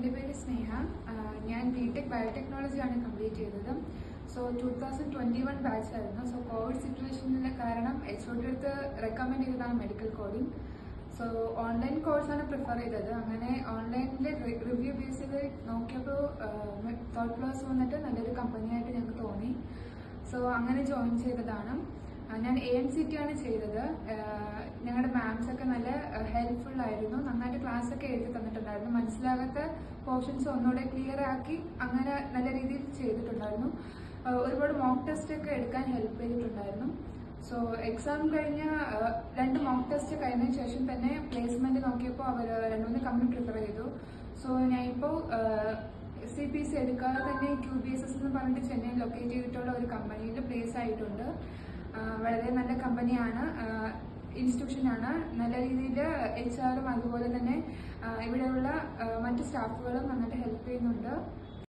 എൻ്റെ പേര് സ്നേഹ ആഹ് ഞാൻ ബി ടെക് ബയോടെക്നോളജിയാണ് കംപ്ലീറ്റ് ചെയ്തത് so two thousand twenty one batch ആയിരുന്നു സോ കോവിഡ് സിറ്റുവേഷനിലെ കാരണം എച്ച് ഒ അടുത്ത് റെക്കമെൻഡ് ചെയ്തതാണ് മെഡിക്കൽ കോഡിംഗ് സോ ഓൺലൈൻ കോഴ്സാണ് പ്രിഫർ ചെയ്തത് അങ്ങനെ ഓൺലൈനിൽ റിവ്യൂ ബേസ് ചെയ്ത് നോക്കിയപ്പോൾ തേർഡ് ക്ലാസ് വന്നിട്ട് നല്ലൊരു കമ്പനിയായിട്ട് ഞങ്ങൾക്ക് തോന്നി സോ അങ്ങനെ ജോയിൻ ചെയ്തതാണ് ആ, ഞാൻ എ എൻ സി ടി ആണ് ചെയ്തത് ഞങ്ങളുടെ മാംസ് ഒക്കെ നല്ല ഹെൽപ്ഫുൾ ആയിരുന്നു നന്നായിട്ട് ക്ലാസ് ഒക്കെ എഴുതി തന്നിട്ടുണ്ടായിരുന്നു മനസ്സിലാകാത്ത പോർഷൻസ് ഒന്നുകൂടെ ക്ലിയർ ആക്കി അങ്ങനെ നല്ല രീതിയിൽ ചെയ്തിട്ടുണ്ടായിരുന്നു ആ, ഒരുപാട് മോക്ക് ടെസ്റ്റ് ഒക്കെ എടുക്കാൻ ഹെൽപ്പ് ചെയ്തിട്ടുണ്ടായിരുന്നു സോ എക്സാം കഴിഞ്ഞ ആ, രണ്ട് മോക്ക് ടെസ്റ്റ് കഴിഞ്ഞതിന് ശേഷം തന്നെ പ്ലേസ്മെന്റ് നോക്കിയപ്പോൾ അവർ രണ്ട് മൂന്ന് കമ്പനി പ്രിഫർ ചെയ്തു സോ ഞാൻ ഇപ്പോൾ സി പി സി എടുക്കാതെ തന്നെ ക്യൂ ബി എസ് എസ് എന്ന് പറഞ്ഞിട്ട് ചെന്നൈയിൽ ലൊക്കേറ്റ് ചെയ്തിട്ടുള്ള ഒരു കമ്പനിയിൽ പ്ലേസ് ആയിട്ടുണ്ട് ആ, വളരെ നല്ല കമ്പനിയാണ് ഇൻസ്റ്റിറ്റ്യൂഷനാണ് നല്ല രീതിയിൽ എച്ച് ആറും അതുപോലെ തന്നെ ആ, ഇവിടെയുള്ള ആ, മറ്റ് സ്റ്റാഫുകളും നന്നായിട്ട് ഹെൽപ്പ് ചെയ്യുന്നുണ്ട്